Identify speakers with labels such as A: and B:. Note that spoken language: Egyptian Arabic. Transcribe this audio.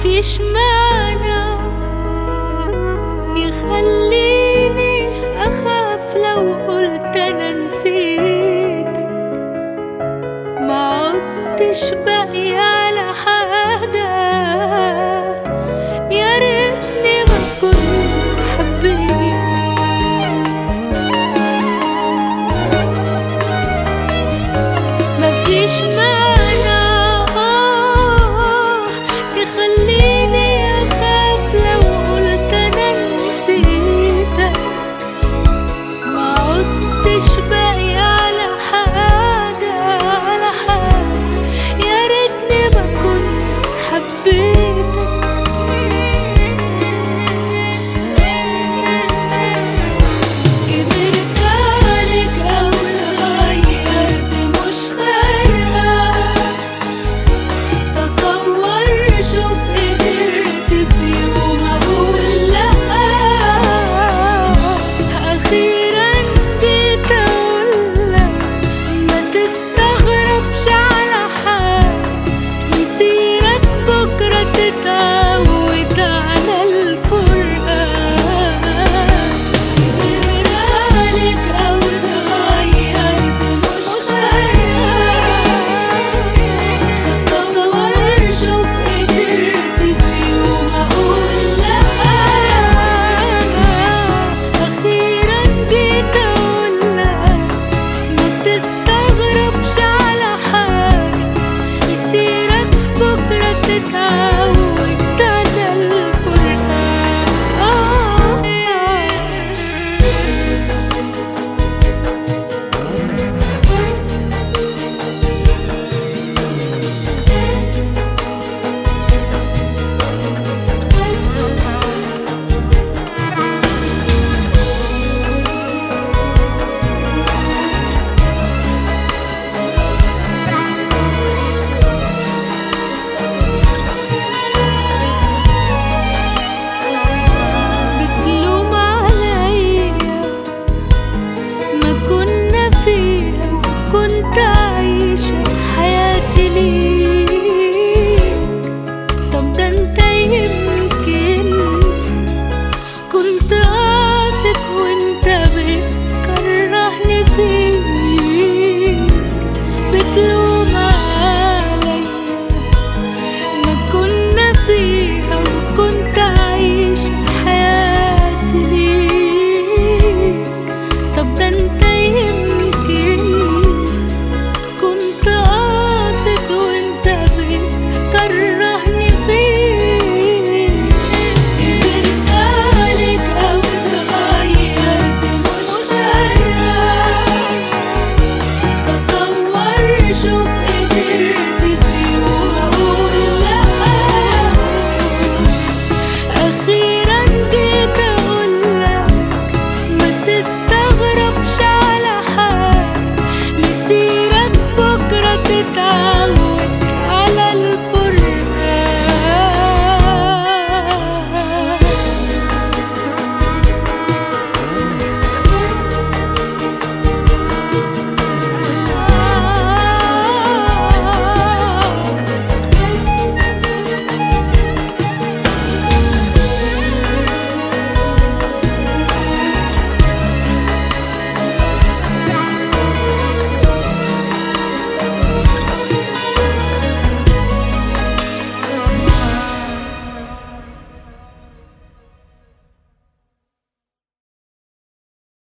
A: مفيش معنى يخليني أخاف لو قلت أنا نسيتك ما عدتش باقي على حاجة يا ريتني ما كنت حبيت مفيش معنى آه يخليني أخاف لو قلت أنا نسيتك ما عدتش باقي على حاجة على حاجة يا ريتني ما كنت حبيتك كبرت عليك أو اتغيرت مش فارقة تصور شوف قدرت في يوم أقول لأ أخيرا جيت أقولك ما تستغربش على حاجة مسيرك بكرة تتعود على الفرقة كبرت عليك أو اتغيرت مش فارقة تصور شوف قدرت في يوم أقول لأ أخيرا جيت أقولك ما تستغربش على حاجة مسيرك بكرة تتعود على الفرقة آه بتلوم عليا ما كنا فيها وكنت عايشة حياتي ليك طب ده انت يمكن كنت قاصد وانت بتكرهني فيك بتلوم عليا ما كنا فيها وكنت عايشة حياتي ليك طب ده انت يمكن كنت قاصد وانت بتكرهني فيك كبرت عليك او اتغيرت مش فارقة تصور شوف قدرت في يوم أقول لأ أخيرا جيت أقولك ما تستغربش على حاجة مسيرك بكرة تتعود على الفرق